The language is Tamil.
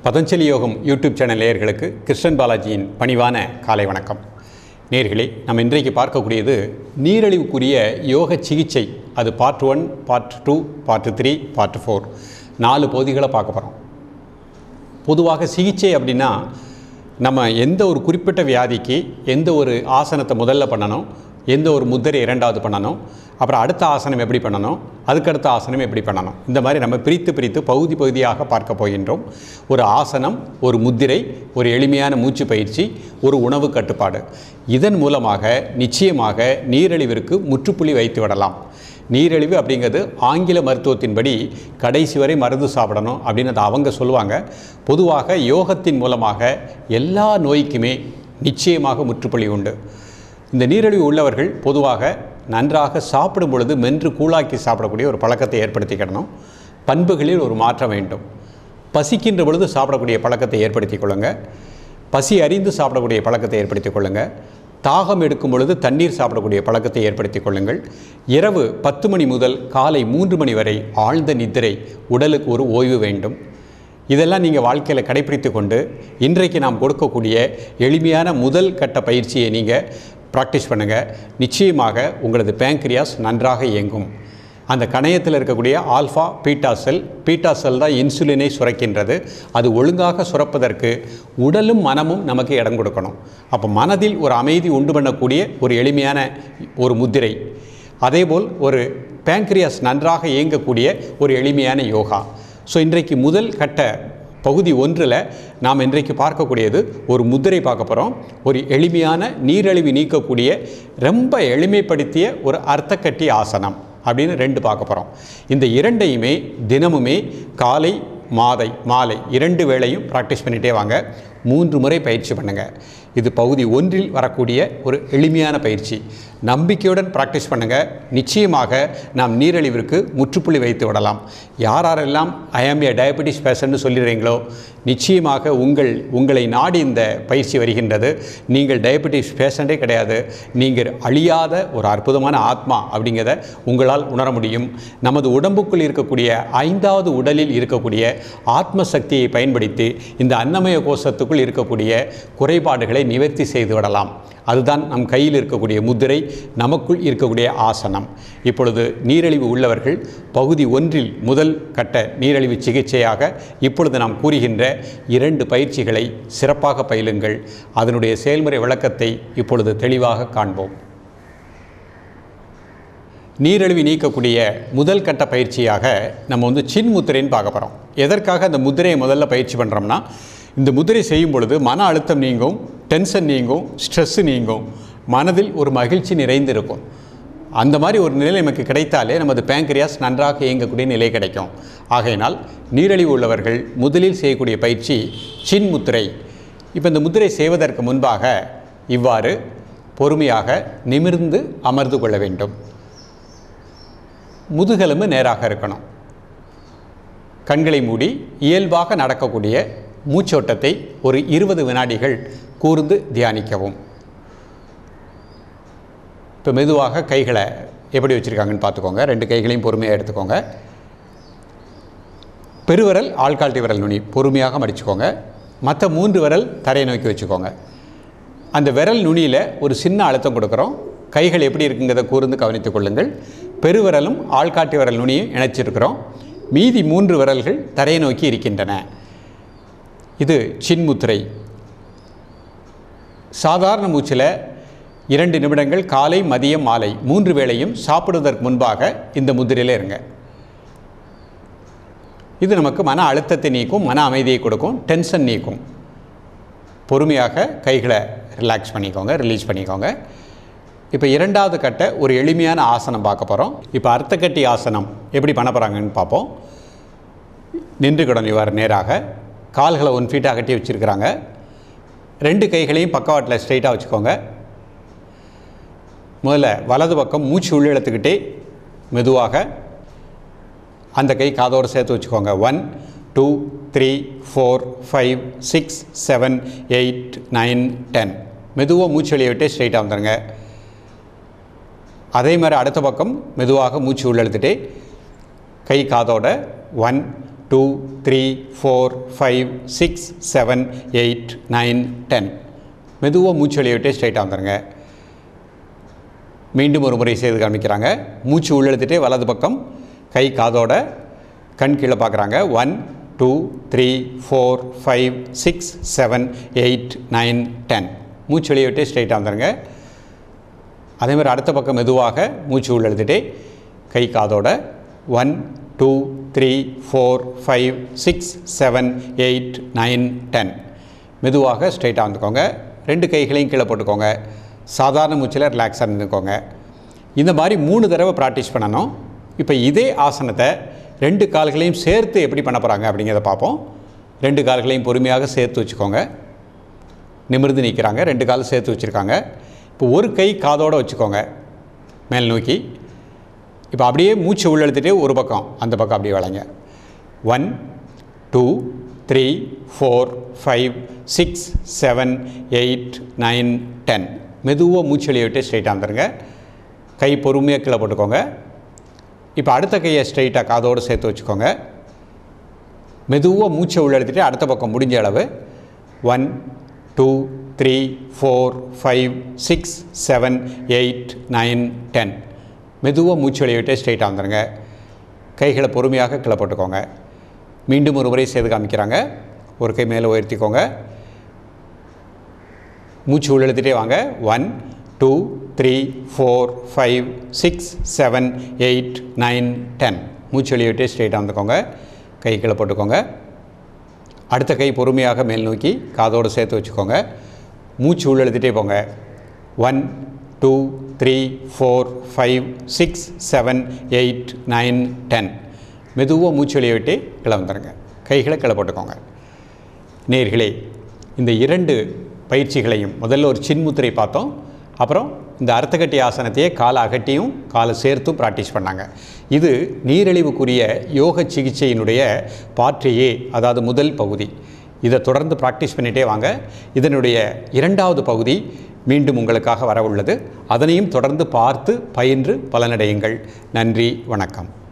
பதஞ்சலி யோகம் யூடியூப் சேனல் நேயர்களுக்கு கிருஷ்ணன் பாலாஜியின் பணிவான காலை வணக்கம் நேர்களே நம்ம இன்றைக்கு பார்க்கக்கூடியது நீரிழிவுக்குரிய யோக சிகிச்சை அது part one part two part three part four நாலு பகுதிகளை பார்க்க போகிறோம் பொதுவாக சிகிச்சை அப்படின்னா நம்ம எந்த ஒரு குறிப்பிட்ட வியாதிக்கு எந்த ஒரு ஆசனத்தை முதல்ல பண்ணணும் எந்த ஒரு முத்திரை இரண்டாவது பண்ணணும் அப்புறம் அடுத்த ஆசனம் எப்படி பண்ணணும் அதுக்கடுத்த ஆசனம் எப்படி பண்ணணும் இந்த மாதிரி நம்ம பிரித்து பிரித்து பகுதி பகுதியாக பார்க்க போகின்றோம் ஒரு ஆசனம் ஒரு முத்திரை ஒரு எளிமையான மூச்சு பயிற்சி ஒரு உணவு கட்டுப்பாடு இதன் மூலமாக நிச்சயமாக நீரிழிவிற்கு முற்றுப்புள்ளி வைத்து விடலாம் நீரிழிவு அப்படிங்கிறது ஆங்கில மருத்துவத்தின்படி கடைசி வரை மருந்து சாப்பிடணும் அப்படின்னு அதை அவங்க சொல்லுவாங்க பொதுவாக யோகத்தின் மூலமாக எல்லா நோய்க்குமே நிச்சயமாக முற்றுப்புள்ளி உண்டு இந்த நீரிழிவு உள்ளவர்கள் பொதுவாக நன்றாக சாப்பிடும் பொழுது மென்று கூழாக்கி சாப்பிடக்கூடிய ஒரு பழக்கத்தை ஏற்படுத்திக்கிடணும் பண்புகளில் ஒரு மாற்றம் வேண்டும் பசிக்கின்ற பொழுது சாப்பிடக்கூடிய பழக்கத்தை ஏற்படுத்திக் கொள்ளுங்க பசி அறிந்து சாப்பிடக்கூடிய பழக்கத்தை ஏற்படுத்திக் கொள்ளுங்க தாகம் எடுக்கும் பொழுது தண்ணீர் சாப்பிடக்கூடிய பழக்கத்தை ஏற்படுத்திக் கொள்ளுங்கள் இரவு பத்து மணி முதல் காலை மூன்று மணி வரை ஆழ்ந்த நித்திரை உடலுக்கு ஒரு ஓய்வு வேண்டும் இதெல்லாம் நீங்கள் வாழ்க்கையில் கடைப்பிடித்து கொண்டு இன்றைக்கு நாம் கொடுக்கக்கூடிய எளிமையான முதல் கட்ட பயிற்சியை நீங்கள் ப்ராக்டிஸ் பண்ணுங்கள் நிச்சயமாக உங்களது பேங்க்ரியாஸ் நன்றாக இயங்கும் அந்த கணையத்தில் இருக்கக்கூடிய alpha beta cell beta cell தான் இன்சுலினை சுரக்கின்றது அது ஒழுங்காக சுரப்பதற்கு உடலும் மனமும் நமக்கு இடம் கொடுக்கணும் அப்போ மனதில் ஒரு அமைதி உண்டு பண்ணக்கூடிய ஒரு எளிமையான ஒரு முத்திரை அதேபோல் ஒரு பேங்க்ரியாஸ் நன்றாக இயங்கக்கூடிய ஒரு எளிமையான யோகா ஸோ இன்றைக்கு முதல் கட்ட பகுதி ஒன்றில் நாம் இன்றைக்கு பார்க்கக்கூடியது ஒரு முத்திரை பார்க்க போகிறோம் ஒரு எளிமையான நீரழிவு நீக்கக்கூடிய ரொம்ப எளிமைப்படுத்திய ஒரு அர்த்தக்கட்டி ஆசனம் அப்படின்னு ரெண்டு பார்க்க போகிறோம் இந்த இரண்டையுமே தினமுமே காலை மாதை மாலை இரண்டு வேளையும் ப்ராக்டிஸ் பண்ணிகிட்டே வாங்க மூன்று முறை பயிற்சி பண்ணுங்கள் இது பகுதி ஒன்றில் வரக்கூடிய ஒரு எளிமையான பயிற்சி நம்பிக்கையுடன் ப்ராக்டிஸ் பண்ணுங்கள் நிச்சயமாக நாம் நீரிழிவிற்கு முற்றுப்புள்ளி வைத்து விடலாம் யார் யாரெல்லாம் ஐஎம் ஏ டயபெட்டிஸ் பேஷண்ட்னு சொல்லிடுறீங்களோ நிச்சயமாக உங்கள் உங்களை நாடி இந்த பயிற்சி வருகின்றது நீங்கள் டயபெட்டிஸ் பேஷண்ட்டே கிடையாது நீங்கள் அழியாத ஒரு அற்புதமான ஆத்மா அப்படிங்கிறத உங்களால் உணர முடியும் நமது உடம்புக்குள் இருக்கக்கூடிய ஐந்தாவது உடலில் இருக்கக்கூடிய ஆத்ம சக்தியை பயன்படுத்தி இந்த அன்னமய கோஷத்துக்குள் இருக்கக்கூடிய குறைபாடுகளை நிவர்த்தி செய்து விடலாம் அதுதான் நம் கையில் இருக்கக்கூடிய முத்திரை நமக்குள் இருக்கக்கூடிய ஆசனம் இப்பொழுது நீரிழிவு உள்ளவர்கள் பகுதி ஒன்றில் முதல் கட்ட நீரிழிவு சிகிச்சையாக இப்பொழுது நாம் கூறுகின்ற இரண்டு பயிற்சிகளை சிறப்பாக பயிலுங்கள் அதனுடைய செயல்முறை விளக்கத்தை இப்பொழுது தெளிவாக காண்போம் நீரிழிவு நீக்கக்கூடிய முதல் கட்ட பயிற்சியாக நம்ம வந்து சின் முத்திரைன்னு பார்க்க போகிறோம் எதற்காக அந்த முத்திரையை முதல்ல பயிற்சி பண்ணுறோம்னா இந்த முதிரை செய்யும் பொழுது மன அழுத்தம் நீங்கும் டென்ஷன் நீங்கும் ஸ்ட்ரெஸ்ஸு நீங்கும் மனதில் ஒரு மகிழ்ச்சி நிறைந்திருக்கும் அந்த மாதிரி ஒரு நிலை நமக்கு கிடைத்தாலே நமது பேங்க்ரியாஸ் நன்றாக இயங்கக்கூடிய நிலை கிடைக்கும் ஆகையினால் நீரிழிவு உள்ளவர்கள் முதலில் செய்யக்கூடிய பயிற்சி சின் முத்திரை இப்போ இந்த முத்திரை செய்வதற்கு முன்பாக இவ்வாறு பொறுமையாக நிமிர்ந்து அமர்ந்து கொள்ள வேண்டும் முதுகெலும்பு நேராக இருக்கணும் கண்களை மூடி இயல்பாக நடக்கக்கூடிய மூச்சோட்டத்தை ஒரு இருபது வினாடிகள் கூர்ந்து தியானிக்கவும் இப்போ மெதுவாக கைகளை எப்படி வச்சுருக்காங்கன்னு பார்த்துக்கோங்க ரெண்டு கைகளையும் பொறுமையாக எடுத்துக்கோங்க பெருவிரல் ஆள்கால்ட்டி விரல் நுனி பொறுமையாக மடிச்சுக்கோங்க மற்ற மூன்று விரல் தரையை நோக்கி வச்சுக்கோங்க அந்த விரல் நுனியில் ஒரு சின்ன அழுத்தம் கொடுக்குறோம் கைகள் எப்படி இருக்குங்கிறத கூர்ந்து கவனித்துக் கொள்ளுங்கள் பெருவிரலும் ஆள்காட்டி விரல் நுனியும் இணைச்சிருக்கிறோம் மீதி மூன்று விரல்கள் தரையை நோக்கி இருக்கின்றன இது சின்முத்திரை சாதாரண மூச்சில் இரண்டு நிமிடங்கள் காலை மதியம் மாலை மூன்று வேளையும் சாப்பிடுவதற்கு முன்பாக இந்த முதிரையில் இருங்க இது நமக்கு மன அழுத்தத்தை நீக்கும் மன அமைதியை கொடுக்கும் டென்ஷன் நீக்கும் பொறுமையாக கைகளை ரிலாக்ஸ் பண்ணிக்கோங்க ரிலீஸ் பண்ணிக்கோங்க இப்போ இரண்டாவது கட்ட ஒரு எளிமையான ஆசனம் பார்க்க போகிறோம் இப்போ அர்த்தக்கட்டி ஆசனம் எப்படி பண்ண போகிறாங்கன்னு பார்ப்போம் நின்றுக்கிடணும் இவ்வாறு நேராக கால்களை ஒன் ஃபீட்டாக கட்டி வச்சுருக்கிறாங்க ரெண்டு கைகளையும் பக்கவாட்டில் ஸ்ட்ரைட்டாக வச்சுக்கோங்க முதல்ல வலது பக்கம் மூச்சு உள்ள இழுத்துக்கிட்டே மெதுவாக அந்த கை காதோடு சேர்த்து வச்சுக்கோங்க one two three four five six seven eight nine ten மெதுவாக மூச்சு வெளியே விட்டு ஸ்ட்ரைட்டாக வந்துடுங்க அதே மாதிரி அடுத்த பக்கம் மெதுவாக மூச்சு உள்ள இழுத்துட்டே கை காதோட one two three four five six seven eight nine ten மெதுவாக மூச்சு வெளியே விட்டு ஸ்ட்ரைட்டாக வந்துடுங்க மீண்டும் ஒரு முறை செய்து காமிக்கிறாங்க மூச்சு உள்ளெழுத்துட்டே வலது பக்கம் கை காதோட கண் கீழே பார்க்குறாங்க one two three four five six seven eight nine ten மூச்சு வெளியே விட்டு ஸ்ட்ரைட்டாக வந்துடுங்க அதே மாதிரி அடுத்த பக்கம் மெதுவாக மூச்சு உள்ளெழுத்துட்டே கை காதோட one two three four five six seven eight nine ten மெதுவாக ஸ்ட்ரைட்டாக வந்துக்கோங்க ரெண்டு கைகளையும் கீழே போட்டுக்கோங்க சாதாரண மூச்சில் ரிலாக்ஸாக இருந்துக்கோங்க இந்த மாதிரி மூணு தடவை ப்ராக்டிஸ் பண்ணணும் இப்போ இதே ஆசனத்தை ரெண்டு கால்களையும் சேர்த்து எப்படி பண்ண போகிறாங்க அப்படிங்கிறத பார்ப்போம் ரெண்டு கால்களையும் பொறுமையாக சேர்த்து வச்சுக்கோங்க நிமிர்ந்து நிற்கிறாங்க ரெண்டு காலும் சேர்த்து வச்சுருக்காங்க இப்போ ஒரு கை காதோடு வச்சுக்கோங்க மேல் நோக்கி இப்போ அப்படியே மூச்சு உள்ளெழுத்துட்டே ஒரு பக்கம் அந்த பக்கம் அப்படியே வளைங்க one two three four five six seven eight nine ten மெதுவாக மூச்சு வெளியே விட்டு ஸ்ட்ரைட்டாக வந்துருங்க கை பொறுமையாக கீழே போட்டுக்கோங்க இப்போ அடுத்த கையை ஸ்ட்ரைட்டாக காதோடு சேர்த்து வச்சுக்கோங்க மெதுவாக மூச்சை உள்ளெடுத்துட்டு அடுத்த பக்கம் முடிஞ்ச அளவு one two three four five six seven eight nine ten மெதுவாக மூச்சு வெளியே விட்டு ஸ்ட்ரைட்டாக வந்துடுங்க கைகளை பொறுமையாக கீழே போட்டுக்கோங்க மீண்டும் ஒரு முறை செய்து காமிக்கிறாங்க ஒரு கை மேலே உயர்த்திக்கோங்க மூச்சு உள்ளெழுத்துட்டே வாங்க one two three four five six seven eight nine ten மூச்சு வெளியே விட்டு ஸ்ட்ரைட்டாக வந்துக்கோங்க கை கீழே போட்டுக்கோங்க அடுத்த கை பொறுமையாக மேல் நோக்கி காதோடு சேர்த்து வச்சுக்கோங்க மூச்சு உள்ளெழுத்துட்டே போங்க one two three four five six seven eight nine ten மெதுவாக மூச்சு வெளியே விட்டு கீழே வந்துடுங்க கைகளை கீழே போட்டுக்கோங்க நேர்களே இந்த இரண்டு பயிற்சிகளையும் முதல்ல ஒரு சின்முத்திரை பார்த்தோம் அப்புறம் இந்த அர்த்தகட்டி ஆசனத்தையே காலை அகட்டியும் காலை சேர்த்தும் ப்ராக்டிஸ் பண்ணாங்க இது நீரிழிவுக்குரிய யோக சிகிச்சையினுடைய பாற்றையே அதாவது முதல் பகுதி இதை தொடர்ந்து ப்ராக்டிஸ் பண்ணிகிட்டே வாங்க இதனுடைய இரண்டாவது பகுதி மீண்டும் உங்களுக்காக வர உள்ளது அதனையும் தொடர்ந்து பார்த்து பயின்று பலனடையுங்கள் நன்றி வணக்கம்